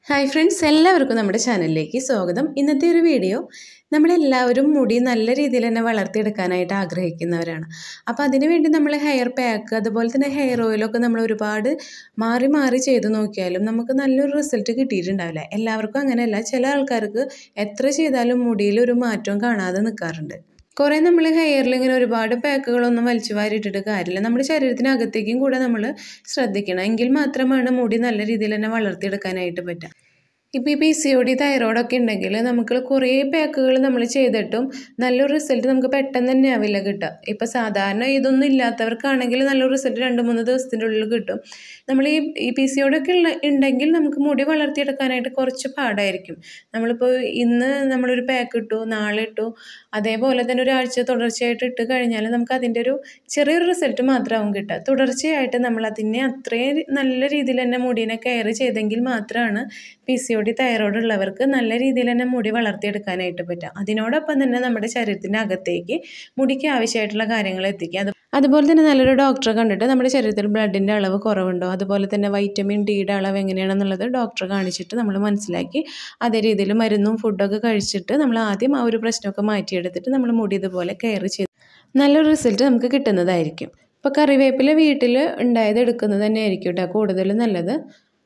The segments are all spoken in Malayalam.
ഹായ് ഫ്രണ്ട്സ് എല്ലാവർക്കും നമ്മുടെ ചാനലിലേക്ക് സ്വാഗതം ഇന്നത്തെ ഒരു വീഡിയോ നമ്മളെല്ലാവരും മുടി നല്ല രീതിയിൽ തന്നെ വളർത്തിയെടുക്കാനായിട്ട് ആഗ്രഹിക്കുന്നവരാണ് അപ്പോൾ അതിനുവേണ്ടി നമ്മൾ ഹെയർ പാക്ക് അതുപോലെ തന്നെ ഹെയർ ഓയിലൊക്കെ നമ്മൾ ഒരുപാട് മാറി മാറി ചെയ്ത് നോക്കിയാലും നമുക്ക് നല്ലൊരു റിസൾട്ട് കിട്ടിയിട്ടുണ്ടാവില്ല എല്ലാവർക്കും അങ്ങനെയല്ല ചില ആൾക്കാർക്ക് എത്ര ചെയ്താലും മുടിയിൽ ഒരു മാറ്റവും കാണാതെ നിൽക്കാറുണ്ട് കുറേ നമ്മൾ ഹെയറിൽ ഇങ്ങനെ ഒരുപാട് പാക്കുകളൊന്നും വലിച്ചു വാരിയിട്ടിട്ട് കാര്യമില്ല നമ്മുടെ ശരീരത്തിനകത്തേക്കും കൂടെ നമ്മൾ ശ്രദ്ധിക്കണം എങ്കിൽ മാത്രമാണ് മുടി നല്ല രീതിയിൽ തന്നെ വളർത്തിയെടുക്കാനായിട്ട് പറ്റുക ഇപ്പോൾ ഈ പി സി ഒ ഡി തൈറോയിഡൊക്കെ ഉണ്ടെങ്കിൽ നമുക്ക് കുറേ പാക്കുകൾ നമ്മൾ ചെയ്തിട്ടും നല്ലൊരു റിസൾട്ട് നമുക്ക് പെട്ടെന്ന് തന്നെ ആവില്ല കിട്ടുക ഇപ്പോൾ സാധാരണ ഇതൊന്നും ഇല്ലാത്തവർക്കാണെങ്കിൽ നല്ലൊരു റിസൾട്ട് രണ്ട് മൂന്ന് ദിവസത്തിൻ്റെ ഉള്ളിൽ കിട്ടും നമ്മൾ ഈ ഈ പി സി ഒടി ഒക്കെ ഉള്ള ഉണ്ടെങ്കിൽ നമുക്ക് മുടി വളർത്തിയെടുക്കാനായിട്ട് കുറച്ച് പാടായിരിക്കും നമ്മളിപ്പോൾ ഇന്ന് നമ്മളൊരു പാക്ക് ഇട്ടു നാളെ ഇട്ടു അതേപോലെ തന്നെ ഒരാഴ്ച തുടർച്ചയായിട്ട് ഇട്ട് കഴിഞ്ഞാൽ നമുക്ക് അതിൻ്റെ ഒരു ചെറിയൊരു റിസൾട്ട് മാത്രമാവും കിട്ടുക തുടർച്ചയായിട്ട് നമ്മൾ അതിനെ അത്രയും നല്ല രീതിയിൽ തന്നെ മുടീനെ കെയർ ചെയ്തെങ്കിൽ മാത്രമാണ് P C O D thyroid ഉള്ളവർക്ക് നല്ല രീതിയിൽ തന്നെ മുടി വളർത്തിയെടുക്കാനായിട്ട് പറ്റുക അതിനോടൊപ്പം തന്നെ നമ്മുടെ ശരീരത്തിൻ്റെ അകത്തേക്ക് മുടിക്ക് ആവശ്യമായിട്ടുള്ള കാര്യങ്ങൾ എത്തിക്കുക അത് അതുപോലെ തന്നെ നല്ലൊരു ഡോക്ടറെ കണ്ടിട്ട് നമ്മുടെ ശരീരത്തിൽ ബ്ലഡിൻ്റെ അളവ് കുറവുണ്ടോ അതുപോലെ തന്നെ വൈറ്റമിൻ ഡിയുടെ അളവ് എങ്ങനെയാണെന്നുള്ളത് ഡോക്ടറെ കാണിച്ചിട്ട് നമ്മൾ മനസ്സിലാക്കി അതേ രീതിയിൽ മരുന്നും ഫുഡൊക്കെ കഴിച്ചിട്ട് നമ്മൾ ആദ്യം ആ ഒരു പ്രശ്നമൊക്കെ മാറ്റിയെടുത്തിട്ട് നമ്മൾ മുടി ഇതുപോലെ കെയർ ചെയ്ത് നല്ലൊരു റിസൾട്ട് നമുക്ക് കിട്ടുന്നതായിരിക്കും ഇപ്പോൾ കറിവേപ്പില വീട്ടിൽ ഉണ്ടായത് എടുക്കുന്നത് തന്നെ ആയിരിക്കും കേട്ടോ കൂടുതൽ നല്ലത്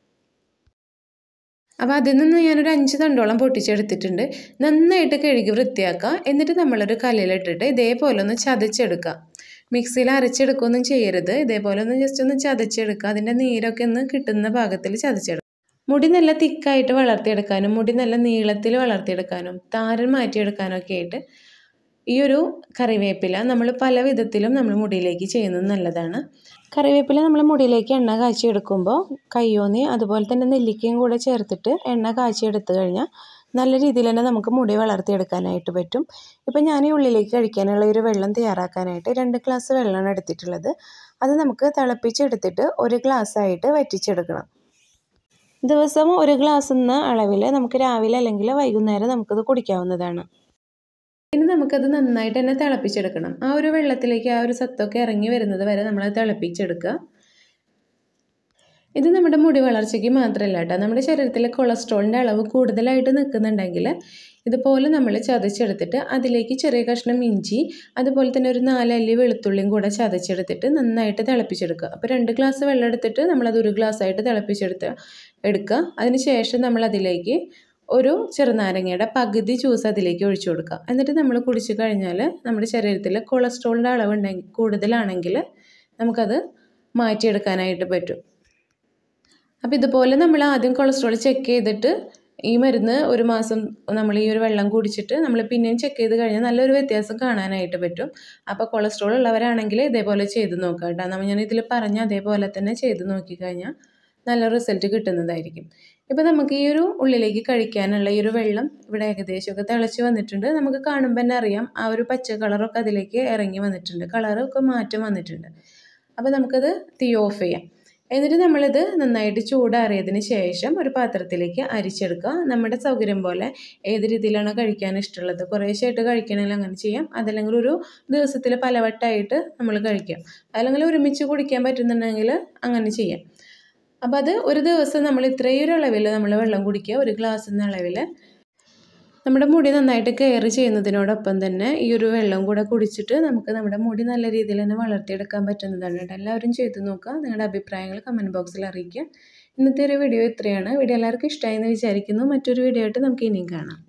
അപ്പോൾ അതിൽ നിന്ന് ഞാനൊരു അഞ്ച് തണ്ടോളം പൊട്ടിച്ചെടുത്തിട്ടുണ്ട് നന്നായിട്ട് കഴുകി വൃത്തിയാക്കുക എന്നിട്ട് നമ്മളൊരു കല്ലിലിട്ടിട്ട് ഇതേപോലെ ഒന്ന് ചതച്ചെടുക്കുക മിക്സിയിൽ അരച്ചെടുക്കുകയൊന്നും ചെയ്യരുത് ഇതേപോലെ ഒന്ന് ജസ്റ്റ് ഒന്ന് ചതച്ചെടുക്കുക അതിൻ്റെ നീരൊക്കെ ഒന്ന് കിട്ടുന്ന പാകത്തിൽ ചതച്ചെടുക്കുക മുടി നല്ല തിക്കായിട്ട് വളർത്തിയെടുക്കാനും മുടി നല്ല നീളത്തിൽ വളർത്തിയെടുക്കാനും താരൻ മാറ്റിയെടുക്കാനും ഒക്കെ ആയിട്ട് ഈ ഒരു കറിവേപ്പില നമ്മൾ പല വിധത്തിലും നമ്മൾ മുടിയിലേക്ക് ചെയ്യുന്നത് നല്ലതാണ് കറിവേപ്പില നമ്മൾ മുടിയിലേക്ക് എണ്ണ കാച്ചിയെടുക്കുമ്പോൾ കയ്യോന്നി അതുപോലെ തന്നെ നെല്ലിക്കയും കൂടെ ചേർത്തിട്ട് എണ്ണ കാച്ചിയെടുത്ത് കഴിഞ്ഞാൽ നല്ല രീതിയിൽ തന്നെ നമുക്ക് മുടി വളർത്തിയെടുക്കാനായിട്ട് പറ്റും ഇപ്പം ഞാൻ ഈ ഉള്ളിലേക്ക് കഴിക്കാനുള്ള ഒരു വെള്ളം തയ്യാറാക്കാനായിട്ട് രണ്ട് ഗ്ലാസ് വെള്ളമാണ് എടുത്തിട്ടുള്ളത് അത് നമുക്ക് തിളപ്പിച്ചെടുത്തിട്ട് ഒരു ഗ്ലാസ്സായിട്ട് വറ്റിച്ചെടുക്കണം ദിവസം ഒരു ഗ്ലാസ് എന്ന അളവിൽ നമുക്ക് രാവിലെ അല്ലെങ്കിൽ വൈകുന്നേരം നമുക്കത് കുടിക്കാവുന്നതാണ് ഇനി നമുക്കത് നന്നായിട്ട് തന്നെ തിളപ്പിച്ചെടുക്കണം ആ ഒരു വെള്ളത്തിലേക്ക് ആ ഒരു സത്തൊക്കെ ഇറങ്ങി വരുന്നത് വരെ നമ്മൾ തിളപ്പിച്ചെടുക്കുക ഇത് നമ്മുടെ മുടി വളർച്ചയ്ക്ക് മാത്രമല്ല കേട്ടോ നമ്മുടെ ശരീരത്തിലെ കൊളസ്ട്രോളിൻ്റെ അളവ് കൂടുതലായിട്ട് നിൽക്കുന്നുണ്ടെങ്കിൽ ഇതുപോലെ നമ്മൾ ചതച്ചെടുത്തിട്ട് അതിലേക്ക് ചെറിയ കഷ്ണം ഇഞ്ചി അതുപോലെ തന്നെ ഒരു നാലല്ലി വെളുത്തുള്ളിയും കൂടെ ചതച്ചെടുത്തിട്ട് നന്നായിട്ട് തിളപ്പിച്ചെടുക്കുക അപ്പോൾ രണ്ട് ഗ്ലാസ് വെള്ളം എടുത്തിട്ട് നമ്മളത് ഒരു ഗ്ലാസ്സായിട്ട് തിളപ്പിച്ചെടുത്ത് എടുക്കുക അതിന് ശേഷം നമ്മൾ അതിലേക്ക് ഒരു ചെറുനാരങ്ങയുടെ പകുതി ജ്യൂസ് അതിലേക്ക് ഒഴിച്ചു കൊടുക്കുക എന്നിട്ട് നമ്മൾ കുടിച്ചു കഴിഞ്ഞാൽ നമ്മുടെ ശരീരത്തിൽ കൊളസ്ട്രോളിൻ്റെ അളവ് ഉണ്ടെങ്കിൽ കൂടുതലാണെങ്കിൽ നമുക്കത് മാറ്റിയെടുക്കാനായിട്ട് പറ്റും അപ്പോൾ ഇതുപോലെ നമ്മൾ ആദ്യം കൊളസ്ട്രോൾ ചെക്ക് ചെയ്തിട്ട് ഈ മരുന്ന് ഒരു മാസം നമ്മൾ ഈ ഒരു വെള്ളം കുടിച്ചിട്ട് നമ്മൾ പിന്നെയും ചെക്ക് ചെയ്ത് കഴിഞ്ഞാൽ നല്ലൊരു വ്യത്യാസം കാണാനായിട്ട് പറ്റും അപ്പോൾ കൊളസ്ട്രോൾ ഉള്ളവരാണെങ്കിൽ ഇതേപോലെ ചെയ്ത് നോക്കുക കേട്ടോ നമ്മൾ ഞാൻ ഇതിൽ പറഞ്ഞ അതേപോലെ തന്നെ ചെയ്ത് നോക്കിക്കഴിഞ്ഞാൽ നല്ല റിസൾട്ട് കിട്ടുന്നതായിരിക്കും ഇപ്പോൾ നമുക്ക് ഈ ഒരു ഉള്ളിലേക്ക് കഴിക്കാനുള്ള ഈ ഒരു വെള്ളം ഇവിടെ ഏകദേശമൊക്കെ തിളച്ച് വന്നിട്ടുണ്ട് നമുക്ക് കാണുമ്പോൾ തന്നെ അറിയാം ആ ഒരു പച്ച കളറൊക്കെ അതിലേക്ക് ഇറങ്ങി വന്നിട്ടുണ്ട് കളറൊക്കെ മാറ്റം വന്നിട്ടുണ്ട് അപ്പോൾ നമുക്കത് തീ ഓഫ് ചെയ്യാം എന്നിട്ട് നമ്മളിത് നന്നായിട്ട് ചൂടാറിയതിന് ശേഷം ഒരു പാത്രത്തിലേക്ക് അരിച്ചെടുക്കുക നമ്മുടെ സൗകര്യം പോലെ ഏത് രീതിയിലാണോ കഴിക്കാൻ ഇഷ്ടമുള്ളത് കുറേശ്ശായിട്ട് കഴിക്കണമെങ്കിൽ അങ്ങനെ ചെയ്യാം അതല്ലെങ്കിൽ ഒരു ദിവസത്തിൽ പലവട്ടമായിട്ട് നമ്മൾ കഴിക്കാം അല്ലെങ്കിൽ ഒരുമിച്ച് കുടിക്കാൻ പറ്റുന്നുണ്ടെങ്കിൽ അങ്ങനെ ചെയ്യാം അപ്പോൾ അത് ഒരു ദിവസം നമ്മൾ ഇത്രയും ഒരു അളവിൽ നമ്മൾ വെള്ളം കുടിക്കുക ഒരു ഗ്ലാസ് എന്ന അളവിൽ നമ്മുടെ മുടി നന്നായിട്ട് കെയർ ചെയ്യുന്നതിനോടൊപ്പം തന്നെ ഈ ഒരു വെള്ളം കൂടെ കുടിച്ചിട്ട് നമുക്ക് നമ്മുടെ മുടി നല്ല രീതിയിൽ തന്നെ വളർത്തിയെടുക്കാൻ പറ്റുന്നതാണ് കേട്ടോ എല്ലാവരും ചെയ്ത് നോക്കുക നിങ്ങളുടെ അഭിപ്രായങ്ങൾ കമൻറ്റ് ബോക്സിൽ അറിയിക്കുക ഇന്നത്തെ ഒരു വീഡിയോ ഇത്രയാണ് വീഡിയോ എല്ലാവർക്കും ഇഷ്ടമായി എന്ന് വിചാരിക്കുന്നു മറ്റൊരു വീഡിയോ ആയിട്ട് നമുക്ക് ഇനിയും കാണാം